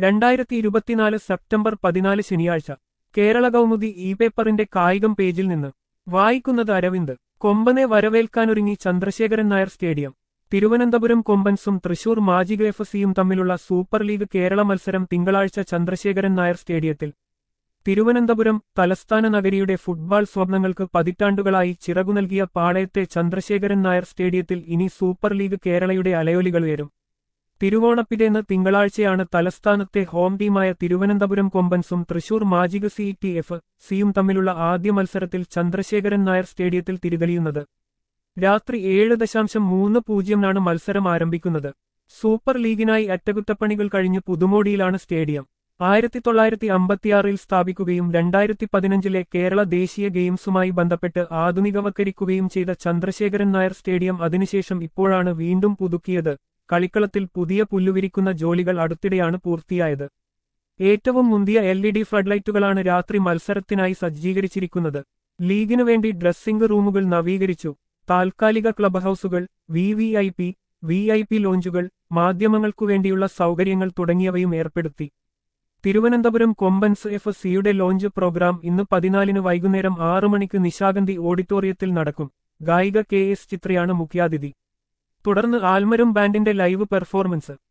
രണ്ടായിരത്തി ഇരുപത്തിനാല് സെപ്റ്റംബർ പതിനാല് ശനിയാഴ്ച കേരള കൗമുദി ഇ പേപ്പറിന്റെ കായികം പേജിൽ നിന്ന് വായിക്കുന്നത് അരവിന്ദ് കൊമ്പനെ വരവേൽക്കാനൊരുങ്ങി ചന്ദ്രശേഖരൻ നായർ സ്റ്റേഡിയം തിരുവനന്തപുരം കൊമ്പൻസും തൃശൂർ മാജിക് എഫ് സിയും തമ്മിലുള്ള സൂപ്പർ ലീഗ് കേരള മത്സരം തിങ്കളാഴ്ച ചന്ദ്രശേഖരൻ നായർ സ്റ്റേഡിയത്തിൽ തിരുവനന്തപുരം തലസ്ഥാന നഗരിയുടെ ഫുട്ബോൾ സ്വപ്നങ്ങൾക്ക് പതിറ്റാണ്ടുകളായി ചിറകു നൽകിയ പാളയത്തെ ചന്ദ്രശേഖരൻ നായർ സ്റ്റേഡിയത്തിൽ ഇനി സൂപ്പർ ലീഗ് കേരളയുടെ അലയൊലികൾ ഉയരും തിരുവോണപ്പിലേന്ന് തിങ്കളാഴ്ചയാണ് തലസ്ഥാനത്തെ ഹോം ടീമായ തിരുവനന്തപുരം കൊമ്പൻസും Thrissur magic C T F സിയും തമ്മിലുള്ള ആദ്യ മത്സരത്തിൽ ചന്ദ്രശേഖരൻ നായർ സ്റ്റേഡിയത്തിൽ തിരിതെളിയുന്നത് രാത്രി ഏഴ് ദശാംശം മൂന്ന് പൂജ്യംനാണ് മത്സരം ആരംഭിക്കുന്നത് സൂപ്പർ ലീഗിനായി അറ്റകുറ്റപ്പണികൾ കഴിഞ്ഞ് പുതുമോടിയിലാണ് സ്റ്റേഡിയം ആയിരത്തി തൊള്ളായിരത്തി അമ്പത്തിയാറിൽ സ്ഥാപിക്കുകയും രണ്ടായിരത്തി പതിനഞ്ചിലെ കേരള ദേശീയ ഗെയിംസുമായി ബന്ധപ്പെട്ട് ആധുനികവൽക്കരിക്കുകയും ചെയ്ത ചന്ദ്രശേഖരൻ നായർ സ്റ്റേഡിയം അതിനുശേഷം ഇപ്പോഴാണ് വീണ്ടും പുതുക്കിയത് കളിക്കളത്തിൽ പുതിയ പുല്ലുവിരിക്കുന്ന ജോലികൾ അടുത്തിടെയാണ് പൂർത്തിയായത് ഏറ്റവും മുന്തിയ എൽ ഇ ഡി ഫ്ലഡ്ലൈറ്റുകളാണ് രാത്രി മത്സരത്തിനായി സജ്ജീകരിച്ചിരിക്കുന്നത് ലീഗിനു വേണ്ടി ഡ്രസ്സിംഗ് റൂമുകൾ നവീകരിച്ചു താൽക്കാലിക ക്ലബ് ഹൌസുകൾ V V I P V I P ലോഞ്ചുകൾ മാധ്യമങ്ങൾക്കു വേണ്ടിയുള്ള സൗകര്യങ്ങൾ തുടങ്ങിയവയും ഏർപ്പെടുത്തി തിരുവനന്തപുരം കൊമ്പൻസ് എഫ് സിയുടെ ലോഞ്ച് പ്രോഗ്രാം ഇന്ന് പതിനാലിന് വൈകുന്നേരം ആറു മണിക്ക് നിശാഗന്ധി ഓഡിറ്റോറിയത്തിൽ നടക്കും ഗായിക കെ എസ് ചിത്രയാണ് മുഖ്യാതിഥി തുടർന്ന് ആൽമരം ബാൻഡിന്റെ ലൈവ് പെർഫോമൻസ്